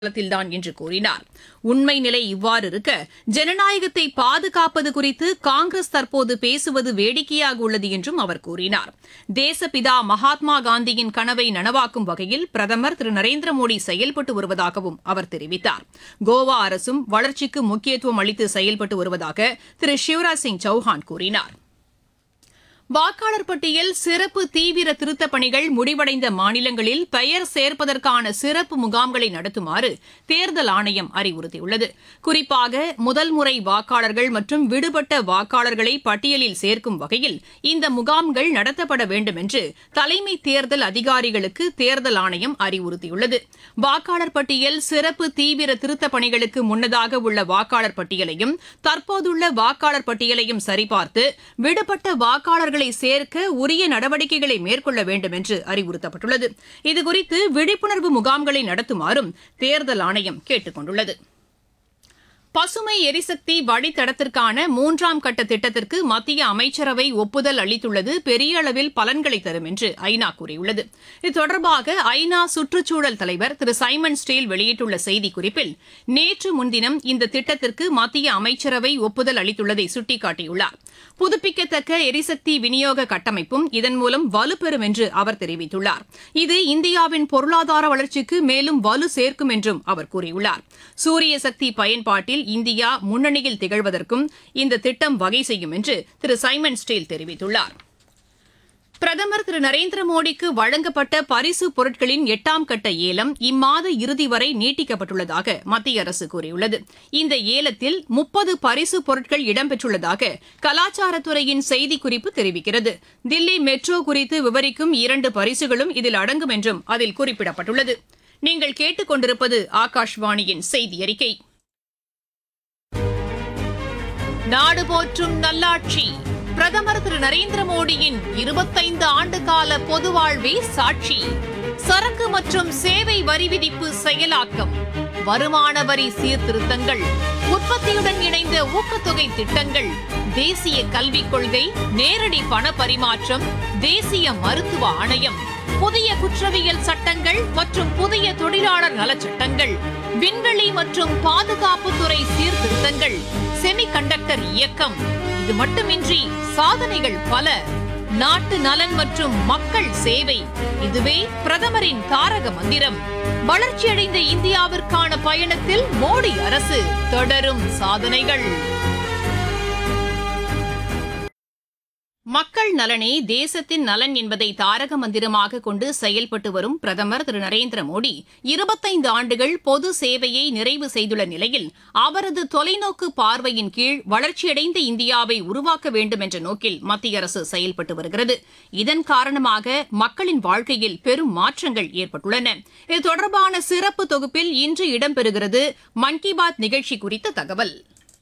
காலத்தில்தான் என்று கூறினார் உண்மை நிலை இவ்வாறு இருக்க ஜனநாயகத்தை பாதுகாப்பது குறித்து காங்கிரஸ் தற்போது பேசுவது வேடிக்கையாக உள்ளது என்றும் அவர் கூறினார் தேசப்பிதா மகாத்மா காந்தியின் கனவை நனவாக்கும் வகையில் பிரதமர் திரு நரேந்திர மோடி செயல்பட்டு வருவதாகவும் அவர் தெரிவித்தார் கோவா அரசும் வளர்ச்சிக்கு முக்கியத்துவம் அளித்து செயல்பட்டு வருவதாக திரு சிவராஜ் சிங் சௌஹான் கூறினார் வாக்காளர் பட்டியல் சிறப்பு தீவிர திருத்தப் பணிகள் முடிவடைந்த மாநிலங்களில் பெயர் சேர்ப்பதற்கான சிறப்பு முகாம்களை நடத்துமாறு தேர்தல் ஆணையம் அறிவுறுத்தியுள்ளது குறிப்பாக முதல் முறை வாக்காளர்கள் மற்றும் விடுபட்ட வாக்காளர்களை பட்டியலில் சேர்க்கும் வகையில் இந்த முகாம்கள் நடத்தப்பட வேண்டும் என்று தலைமை தேர்தல் அதிகாரிகளுக்கு தேர்தல் ஆணையம் அறிவுறுத்தியுள்ளது வாக்காளர் பட்டியல் சிறப்பு தீவிர திருத்தப் பணிகளுக்கு முன்னதாக உள்ள வாக்காளர் பட்டியலையும் தற்போதுள்ள வாக்காளர் பட்டியலையும் சரிபார்த்து விடுபட்ட வாக்காளர்களை சேர்க்க உரிய நடவடிக்கைகளை மேற்கொள்ள வேண்டும் என்று அறிவுறுத்தப்பட்டுள்ளது இதுகுறித்து விழிப்புணர்வு முகாம்களை நடத்துமாறும் தேர்தல் ஆணையம் கேட்டுக் கொண்டுள்ளது பசுமை எரிசக்தி வழித்தடத்திற்கான மூன்றாம் கட்ட திட்டத்திற்கு மத்திய அமைச்சரவை ஒப்புதல் அளித்துள்ளது பெரிய அளவில் பலன்களை தரும் என்று ஐநா கூறியுள்ளது இது தொடர்பாக ஐநா சுற்றுச்சூழல் தலைவர் திரு சைமன் ஸ்டேல் வெளியிட்டுள்ள செய்திக்குறிப்பில் நேற்று முன்தினம் இந்த திட்டத்திற்கு மத்திய அமைச்சரவை ஒப்புதல் அளித்துள்ளதை சுட்டிக்காட்டியுள்ளார் புதுப்பிக்கத்தக்க எரிசக்தி விநியோக கட்டமைப்பும் இதன் மூலம் வலுப்பெறும் என்று அவர் தெரிவித்துள்ளார் இது இந்தியாவின் பொருளாதார வளர்ச்சிக்கு மேலும் வலு சேர்க்கும் என்றும் அவர் கூறியுள்ளார் சூரிய சக்தி பயன்பாட்டில் இந்தியா முன்னணியில் திகழ்வதற்கும் இந்த திட்டம் வகை செய்யும் என்று திரு சைமன் ஸ்டீல் தெரிவித்துள்ளார் பிரதமர் திரு நரேந்திர மோடிக்கு வழங்கப்பட்ட பரிசு பொருட்களின் எட்டாம் கட்ட ஏலம் இம்மாத இறுதி வரை நீட்டிக்கப்பட்டுள்ளதாக மத்திய அரசு கூறியுள்ளது இந்த ஏலத்தில் முப்பது பரிசு பொருட்கள் இடம்பெற்றுள்ளதாக கலாச்சாரத்துறையின் செய்திக்குறிப்பு தெரிவிக்கிறது தில்லி மெட்ரோ குறித்து விவரிக்கும் இரண்டு பரிசுகளும் இதில் அடங்கும் என்றும் அதில் குறிப்பிடப்பட்டுள்ளது நீங்கள் கேட்டுக்கொண்டிருப்பது ஆகாஷ்வாணியின் செய்தி அறிக்கை நாடு போற்றும் நல்லாட்சி பிரதமர் திரு நரேந்திர மோடியின் இருபத்தைந்து ஆண்டு கால பொது வாழ்வே சாட்சி சரக்கு மற்றும் சேவை வரி விதிப்பு செயலாக்கம் வருமான வரி சீர்திருத்தங்கள் உற்பத்தியுடன் இணைந்த ஊக்கத்தொகை திட்டங்கள் தேசிய கல்விக் கொள்கை நேரடி பண பரிமாற்றம் தேசிய மருத்துவ ஆணையம் புதிய குற்றவியல் சட்டங்கள் மற்றும் புதிய தொழிலாளர் நலச்சட்டங்கள் விண்வெளி மற்றும் பாதுகாப்புத்துறை சீர்திருத்தங்கள் செமிகண்டக்டர் இயக்கம் இது மட்டுமின்றி சாதனைகள் பல நாட்டு நலன் மற்றும் மக்கள் சேவை இதுவே பிரதமரின் தாரக மந்திரம் வளர்ச்சியடைந்த இந்தியாவிற்கான பயணத்தில் மோடி அரசு தொடரும் சாதனைகள் மக்கள் நலனே தேசத்தின் நலன் என்பதை தாரக மந்திரமாக கொண்டு செயல்பட்டு வரும் பிரதமர் திரு நரேந்திர மோடி இருபத்தைந்து ஆண்டுகள் பொது சேவையை நிறைவு செய்துள்ள நிலையில் அவரது தொலைநோக்கு பார்வையின் கீழ் வளர்ச்சியடைந்த இந்தியாவை உருவாக்க வேண்டும் என்ற நோக்கில் மத்திய அரசு செயல்பட்டு வருகிறது இதன் காரணமாக மக்களின் வாழ்க்கையில் பெரும் மாற்றங்கள் ஏற்பட்டுள்ளன இது தொடர்பான சிறப்பு தொகுப்பில் இன்று இடம்பெறுகிறது மன் கி பாத் நிகழ்ச்சி குறித்த தகவல்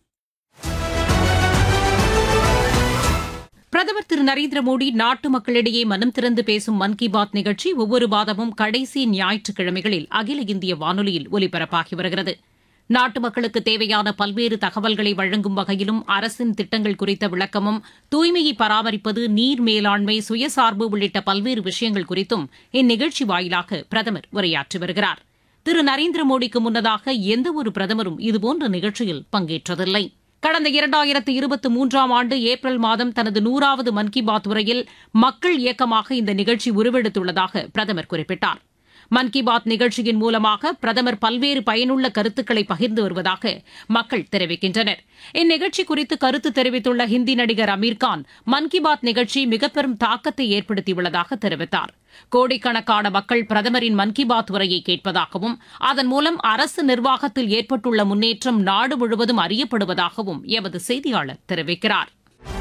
பிரதமர் திரு நரேந்திர மோடி நாட்டு மக்களிடையே மனம் திறந்து பேசும் மன் கி பாத் நிகழ்ச்சி ஒவ்வொரு மாதமும் கடைசி ஞாயிற்றுக்கிழமைகளில் அகில இந்திய வானொலியில் ஒலிபரப்பாகி வருகிறது நாட்டு மக்களுக்கு தேவையான பல்வேறு தகவல்களை வழங்கும் வகையிலும் அரசின் திட்டங்கள் குறித்த விளக்கமும் தூய்மையை பராமரிப்பது நீர் மேலாண்மை சுயசார்பு உள்ளிட்ட பல்வேறு விஷயங்கள் குறித்தும் இந்நிகழ்ச்சி வாயிலாக பிரதமர் உரையாற்றி வருகிறார் திரு நரேந்திர மோடிக்கு முன்னதாக எந்தவொரு பிரதமரும் இதுபோன்ற நிகழ்ச்சியில் பங்கேற்றதில்லை கடந்த இரண்டாயிரத்து இருபத்தி மூன்றாம் ஆண்டு ஏப்ரல் மாதம் தனது நூறாவது மன் கி பாத் உரையில் மக்கள் இயக்கமாக இந்த நிகழ்ச்சி உருவெடுத்துள்ளதாக பிரதமர் குறிப்பிட்டார் மன் கி பாத் நிகழ்ச்சியின் மூலமாக பிரதமர் பல்வேறு பயனுள்ள கருத்துக்களை பகிர்ந்து வருவதாக மக்கள் தெரிவிக்கின்றனர் இந்நிகழ்ச்சி குறித்து கருத்து தெரிவித்துள்ள ஹிந்தி நடிகர் அமீர்கான் மன் கி பாத் நிகழ்ச்சி மிகப்பெரும் தாக்கத்தை ஏற்படுத்தியுள்ளதாக தெரிவித்தார் கோடிக்கணக்கான மக்கள் பிரதமரின் மன் கி பாத் உரையை கேட்பதாகவும் அதன் மூலம் அரசு நிர்வாகத்தில் ஏற்பட்டுள்ள முன்னேற்றம் நாடு முழுவதும் அறியப்படுவதாகவும் எமது செய்தியாளர் தெரிவிக்கிறார்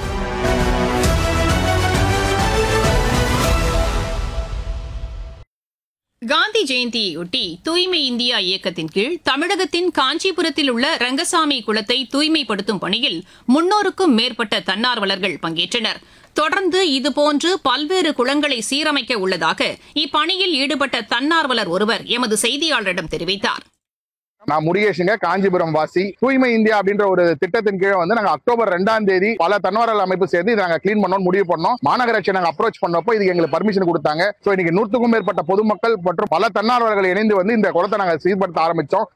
காந்தி ஜெயந்தியையொட்டி தூய்மை இந்தியா இயக்கத்தின் கீழ் தமிழகத்தின் காஞ்சிபுரத்தில் உள்ள ரங்கசாமி குளத்தை தூய்மைப்படுத்தும் பணியில் முன்னூறுக்கும் மேற்பட்ட தன்னார்வலர்கள் பங்கேற்றனர் தொடர்ந்து இதுபோன்று பல்வேறு குளங்களை சீரமைக்க உள்ளதாக இப்பணியில் ஈடுபட்ட தன்னார்வலர் ஒருவர் எமது செய்தியாளரிடம் தெரிவித்தார் நான் முருகேஷுங்க காஞ்சிபுரம் வாசி தூய்மை இந்தியா அப்படின்ற ஒரு திட்டத்தின் கீழே வந்து நாங்க அக்டோபர் ரெண்டாம் தேதி பல தன்னார்வல் அமைப்பு சேர்ந்து இதை நாங்க கிளீன் பண்ணோம் முடிவு பண்ணோம் மாநகராட்சி நாங்க அப்ரோச் பண்ணப்போ இதுக்கு எங்களுக்கு பர்மிஷன் கொடுத்தாங்க சோ இன்னைக்கு நூற்றுக்கும் மேற்பட்ட பொதுமக்கள் மற்றும் பல தன்னார்வலர்கள் இணைந்து வந்து இந்த குளத்தை நாங்க சீர்படுத்த ஆரம்பிச்சோம்